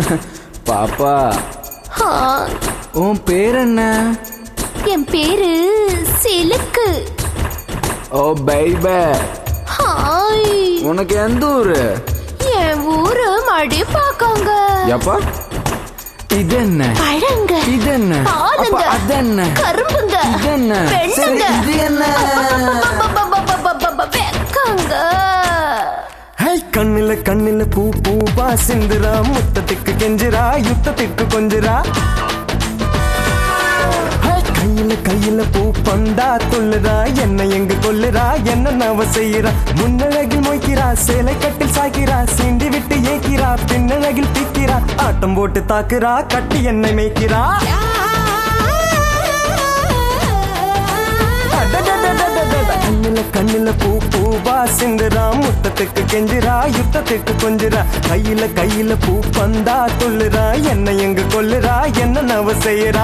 பாப்பா ஹாய் உன் பேர் என்ன என் பேரு சிலுக்கு ஓ பைபே ஹாய் உனக்கு எந்த ஊரு என் ஊரு மடி பாக்காங்க எப்பா இது என்ன பழங்க இது என்ன பாலுங்க அப்ப அது என்ன கரும்புங்க இது என்ன சரி, பெண்ணுங்க இது என்ன வெக்காங்க ஹை கண்ணில கண்ணில பூ பூவா சிந்துரா முத்தத்துக்கு கெஞ்சுரா யுத்தத்துக்கு கொஞ்சுரா ஹை, கையில கையில பூ பந்தா துள்ளுறா என்ன எங்க கொல்லுறா என்ன நவ செய்யறா முன்னழகில் மொய்க்கிறா சேலை கட்டில் சாய்க்கிறா சீண்டி விட்டு ஏக்கிறா பின்னழகில் பிக்கிறா ஆட்டம் போட்டு தாக்குறா கட்டி என்னை மேய்க்கிறா அடடடடடடட. கண்ணுல கண்ணுல பூ பூவா சிந்துரா முத்தத்துக்கு கெஞ்சுரா யுத்தத்துக்கு கொஞ்சுரா கையில கையில பூ பந்தா துள்ளுறா என்ன எங்க கொல்லுறா என்ன நவ செய்யறா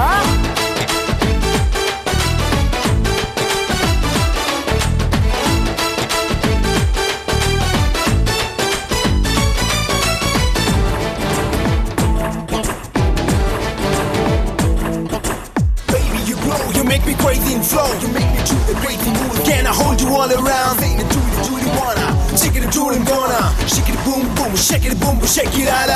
Baby, you grow, you make me crazy and flow. You make me do the crazy moves. Can I hold you all around? Say the do the do the wanna. Shake it, do it, gonna. Shake it, boom, boom. Shake it, boom, boom. Shake it, out.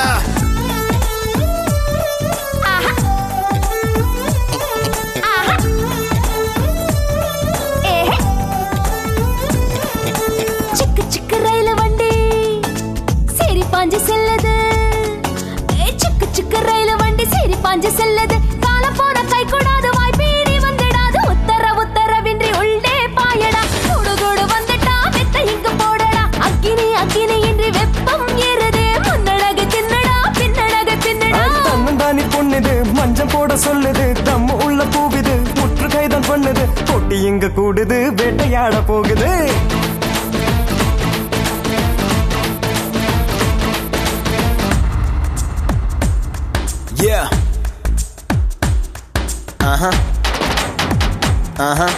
சிக்கு சிக்கு ரயில் வண்டி சரி பாஞ்சு செல்லுது ஏ, சிக்கு சிக்கு ரயில் வண்டி சரி பாஞ்சு செல்லுது காலம் போன கை கூடாது வாய் பீடி வந்துடாது உத்தர உத்தரவின்றி உள்ளே பாயடா குடு குடு வந்துட்டா வெத்த இங்கு போடடா அக்கினி அக்கினி இன்றி வெப்பம் ஏறுதே முன்னழகு தின்னடா பின்னழகு தின்னடா தன்னந்தானி பொண்ணுது மஞ்சம் போட சொல்லுது தம்மு உள்ள பூவிது முற்று கைதான் பண்ணுது பொட்டி இங்க கூடுது வேட்டையாட போகுது Yeah. Uh huh. Uh huh.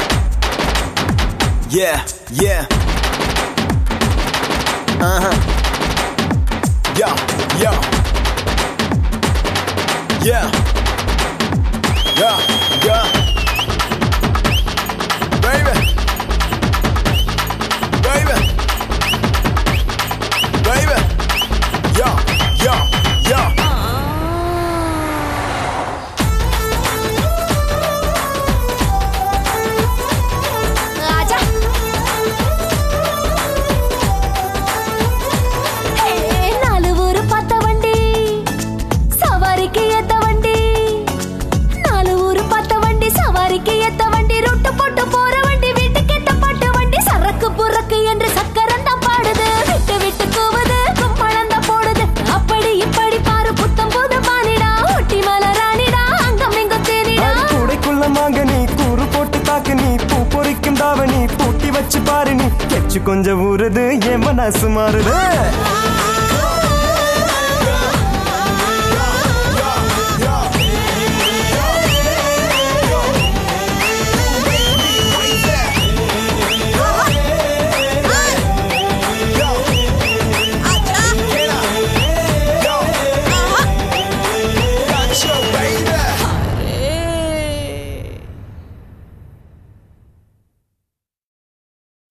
Yeah, yeah. Uh huh. Yo, yo. Yeah. Yeah, yeah. Baby. Baby. Baby. Yo, yo, yo. ஆஜா ஹே, நாலு ஊரு பார்த்த வண்டி சவாரிக்கு ஏத்த வண்டி நாலு ஊரு பார்த்த வண்டி சவாரிக்கு ஏத்த வண்டி ரொட்டு போட்டு போற வண்டி வீட்டுக்கு ஏத்த பாட்டு வண்டி சரக்கு புறக்கு என்று சக்கரம் தான் பாடுது விட்டு விட்டு கூவுது கும்பளம் தான் போடுது அப்படி இப்படி பாரு புத்தம் புது பானிடா ஊட்டி மலராணிடா அங்கம் எங்கும் தேனிடா அடி கூடைக்குள்ள மாங்க நீ கூறு போட்டு தாக்கு நீ பூ பொறிக்கும் தாவணி பூட்டி வச்சு பாரு நீ கெச்சு கொஞ்சம் ஊறுது என் மனசு மாறுது